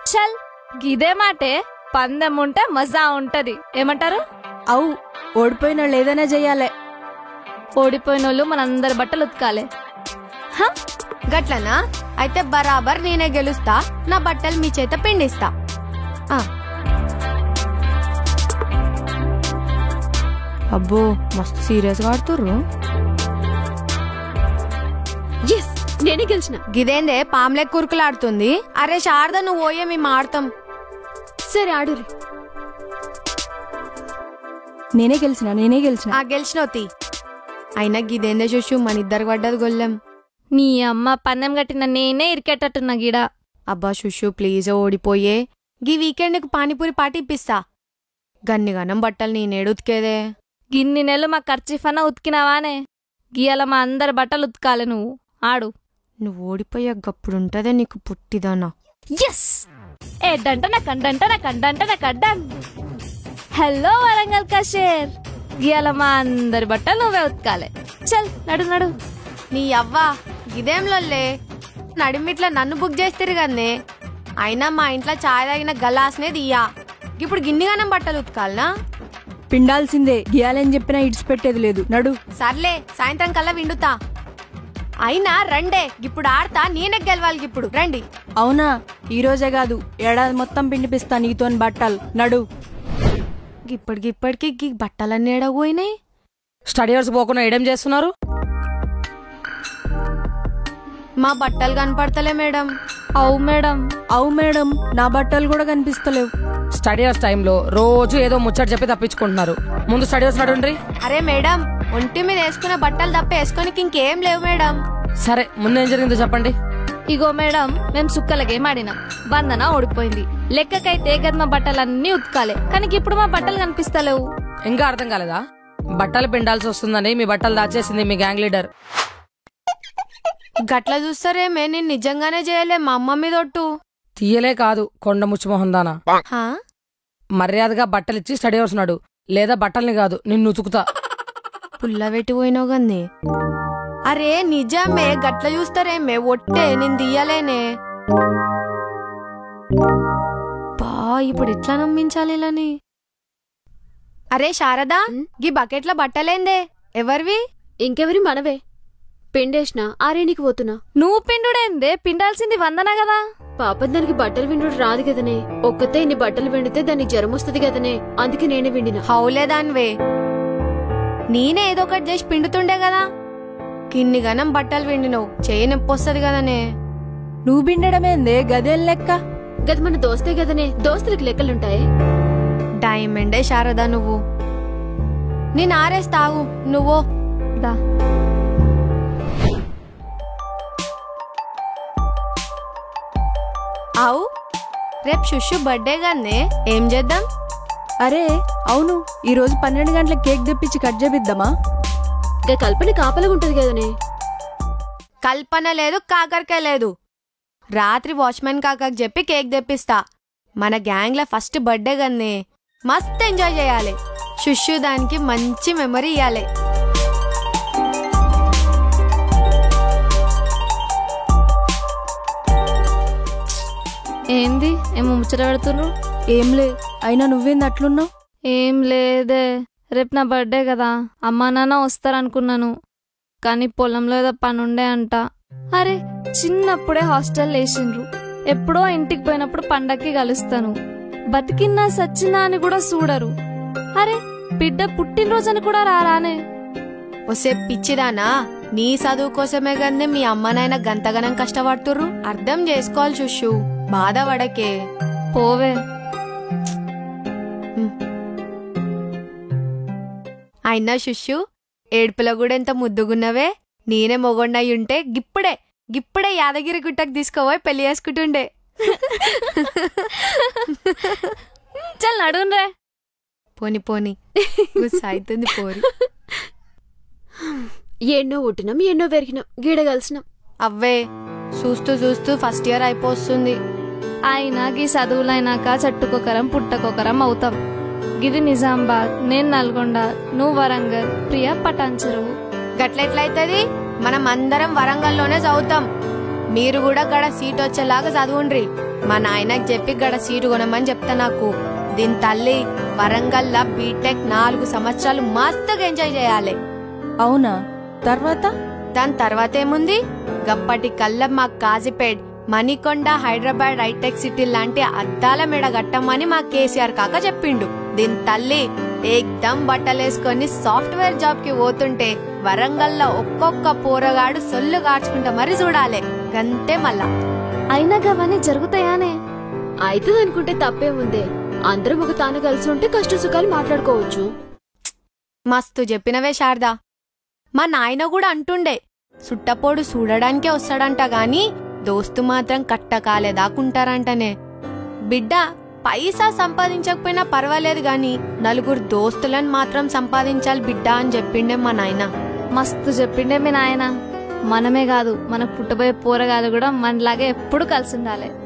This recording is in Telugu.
చల్ గిదే మాటే పందెం ఉంటే మజా ఉంటది ఏమంటారు అవు ఓడిపోయిన వాళ్ళు ఏదైనా చెయ్యాలి ఓడిపోయిన వాళ్ళు మనందరి బట్టలు ఉతకాలి హ? గట్లనా అయితే బరాబర్ నేనే గెలుస్తా నా బట్టలు మీ చేత పిండిస్తా ఆ. అబ్బో మస్తు సీరియస్ గా ఆడుతుర్రు ఎస్ నేనే గెలిచిన గిదేందే పామ్లే కురుకులాడుతుంది అరే శారద నువ్వు పోయే మేము ఆడతాం సరే ఆడురి నేనే గెలిచిన నేనే గెలిచిన ఆ గెలిచినోతి అయినా గిదేందే చూసు మన ఇద్దరు పడ్డది గొల్లెం నీ అమ్మ పందెం కట్టిన నేనే ఇరికేటట్టున్నా గిడ అబ్బా శుషు ప్లీజ్ ఓడిపోయే గీ వీకెండ్ నీకు పానీపూరి పార్టీ ఇప్పిస్తా గన్నిగనం బట్టలు నేనేడు ఉతికేదే గిన్ని నెలలు మా ఖర్చీఫన్నా ఉతికినావానే గీయాల మా అందరి బట్టలు ఉతకాలి నువ్వు ఆడు నువ్వు ఓడిపోయే గప్పుడుంటదే నీకు పుట్టిదానా ఎస్ ఏ డంట నా కండంట నా కండంట నా కడ్డం హలో వరంగల్ కషేర్ గీయాల మా అందరి బట్టలు నువ్వే ఉతకాలి చల్ నడు నడు నీ అవ్వా ఇదేం లొల్లే నడిమిట్లా నన్ను బుక్ చేస్తారు కదనే అయినా మా ఇంట్లో చాయ్ తాగిన గలాస్నే దియ్యా ఇప్పుడు గిన్నిగానం బట్టలు ఉతకాలనా పిండాల్సిందే గీయాలని చెప్పినా ఇడిచిపెట్టేది లేదు నడు సర్లే సాయంత్రం కల్లా విండుతా అయినా రండే ఇప్పుడు ఆడతా నేనే గెలవాలి ఇప్పుడు రండి అవునా ఈ రోజే కాదు ఏడాది మొత్తం పిండిపిస్తా నీతోని బట్టలు నడు ఇప్పటికి ఇప్పటికి గీ బట్టలన్నీ ఎడపోయినాయి స్టడీ అవర్స్ పోకుండా ఏడేం చేస్తున్నారు మా బట్టలు కనపడతలే మేడం అవు మేడం అవు మేడం నా బట్టలు కూడా కనిపిస్తలేవు స్టడీ అవర్స్ టైంలో రోజు ఏదో ముచ్చట చెప్పి తప్పించుకుంటున్నారు ముందు స్టడీ అవర్స్ నడుండ్రి అరే మేడం ఒంటి మీద వేసుకున్న బట్టలు తప్ప వేసుకోనికి ఇంకేం లేవు మేడం సరే ముందు ఏం జరిగిందో చెప్పండి ఇగో మేడం మేము సుక్కల గేమ్ ఆడినాం వందన ఓడిపోయింది లెక్కకైతే గది మా బట్టలన్నీ ఉతకాలి కానీ ఇప్పుడు మా బట్టలు కనిపిస్తలేవు ఇంకా అర్థం కాలేదా బట్టలు పిండాల్సి వస్తుందని మీ బట్టలు దాచేసింది మీ గ్యాంగ్ లీడర్ గట్ల చూస్తారేమే నేను నిజంగానే చేయలే మా అమ్మ మీద ఒట్టు తీయలే కాదు కొండ ముచ్చిమోహన్ దానా హా? మర్యాదగా బట్టలు ఇచ్చి స్టడీ అవర్స్ నాడు లేదా బట్టల్ని కాదు నిన్ను ఉతుకుతా పుల్ల పెట్టి పోయినావు గన్నే అరే నిజమే గట్ల చూస్తారేమే ఒట్టే నేను తీయలేనే బా ఇప్పుడు ఎట్లా నమ్మించాలి ఇలాని అరే శారదా గీ బకెట్ల బట్టలేందే ఎవరివి ఇంకెవరి మనవే పిండేసిన ఆరేనికి పోతున్నా నువ్వు పిండుడేందే పిండాల్సింది వందన కదా పాపం దానికి బట్టలు విండుడు రాదు కదనే ఒక్కతే ఇన్ని బట్టలు విండితే దానికి జ్వరం వస్తుంది కదనే అందుకే నేనే విండిన హౌలేదాన్వే నేనే ఏదో ఒకటి చేసి పిండుతుండే కదా కిన్ని గనం బట్టలు పిండినవు చేయి నొప్పి వస్తుంది కదనే నువ్వు పిండడమేందే గదేం లెక్క గది మన దోస్తే కదనే దోస్తులకు లెక్కలుంటాయి డైమండే శారదా నువ్వు నేను ఆరేస్తావు నువ్వు దా అవు రేపు శుషు బర్త్డే గానే ఏం చేద్దాం అరే అవును ఈ రోజు పన్నెండు గంటల కేక్ తెప్పించి కట్ చేపిద్దామా గా కల్పన కాపలగుంటది కదనే కల్పన లేదు కాకరకాయ లేదు రాత్రి వాచ్మెన్ కాకకి చెప్పి కేక్ తెప్పిస్తా మన గ్యాంగ్ లో ఫస్ట్ బర్త్డే గన్నే మస్త్ ఎంజాయ్ చేయాలి శుష్యు దానికి మంచి మెమరీ ఇవ్వాలి ఏంది ఏమో ముచ్చట పెడుతుర్రు ఏం లే అయినా నువ్వేంది అట్లున్నావు ఏం లేదే రేపు నా బర్త్డే కదా అమ్మా నాన్న వస్తారనుకున్నాను కానీ పొలంలో ఏదో పని ఉండే అంట అరే చిన్నప్పుడే హాస్టల్ వేసిండ్రు ఎప్పుడో ఇంటికి పోయినప్పుడు పండక్కి కలుస్తాను బతికిన్నా సచ్చినా అని కూడా చూడరు అరే బిడ్డ పుట్టినరోజు అని కూడా రారానే వసే పిచ్చిదానా నీ చదువు కోసమే కదే మీ అమ్మ నాయన గంతగనం కష్టపడుతుర్రు అర్థం చేసుకోవాలి శుష్యు బాధపడకే పోవే అయినా శుష్యు ఏడుపులో కూడా ఎంత ముద్దుగున్నవే నేనే మొగొండయి ఉంటే గిప్పుడే గిప్పుడే యాదగిరి గుట్టకు తీసుకోపోయి పెళ్లి చేసుకుంటుండే చల్ నడుండ్రే పోని పోని గుస్స అవుతుంది పోరి ఎన్నో ఉట్టినాం ఎన్నో పెరిగినాం గీడ కలిసినాం అవ్వే చూస్తూ చూస్తూ ఫస్ట్ ఇయర్ అయిపోతుంది అయినా గీ చదువులైనాక చెట్టుకొకరం పుట్టకొకరం అవుతాం గిది నిజామాబాద్ నేను నల్గొండ నువ్వు వరంగల్ ప్రియ పటాన్చెరువు గట్లెట్లయితది మనం అందరం వరంగల్లోనే చదువుతాం మీరు కూడా గడ సీట్ వచ్చేలాగా చదువుండ్రి మా నాయనకి చెప్పి గడ సీటు కొనమని చెప్తా నాకు దీని తల్లి వరంగల్లా బీటెక్ నాలుగు సంవత్సరాలు మస్తుగా ఎంజాయ్ చేయాలి అవునా తర్వాత దాని తర్వాత ఏముంది గప్పటి కల్లా మా కాజిపేట్ మణికొండ హైదరాబాద్ హైటెక్ సిటీ లాంటి అద్దాల మెడ గట్టమని మా కేసీఆర్ కాక చెప్పిండు దీని తల్లి ఏకదం బట్టలేసుకొని సాఫ్ట్వేర్ జాబ్ కి పోతుంటే వరంగల్లో ఒక్కొక్క పోరగాడు సొల్లు కార్చుకుంటా మరి చూడాలి గంతే మళ్ళా అయినా గవన్నీ జరుగుతాయానే అవుతుంది అనుకుంటే తప్పే ఉందే అందరం ఒక తాను కలిసి ఉంటే కష్ట సుఖాలు మాట్లాడుకోవచ్చు మస్తు చెప్పినవే శారదా మా నాయన కూడా అంటుండే సుట్టపోడు చూడడానికే వస్తాడంట గాని దోస్తు మాత్రం కట్ట కాలేదాకుంటారంటనే బిడ్డ పైసా సంపాదించకపోయినా పర్వాలేదు గాని నలుగురు దోస్తులను మాత్రం సంపాదించాలి బిడ్డ అని చెప్పిండే మా నాయన మస్తు చెప్పిండే మీ నాయన మనమే కాదు మనకు పుట్టబోయే పోరగాలు కూడా మనలాగే ఎప్పుడు కలిసి ఉండాలి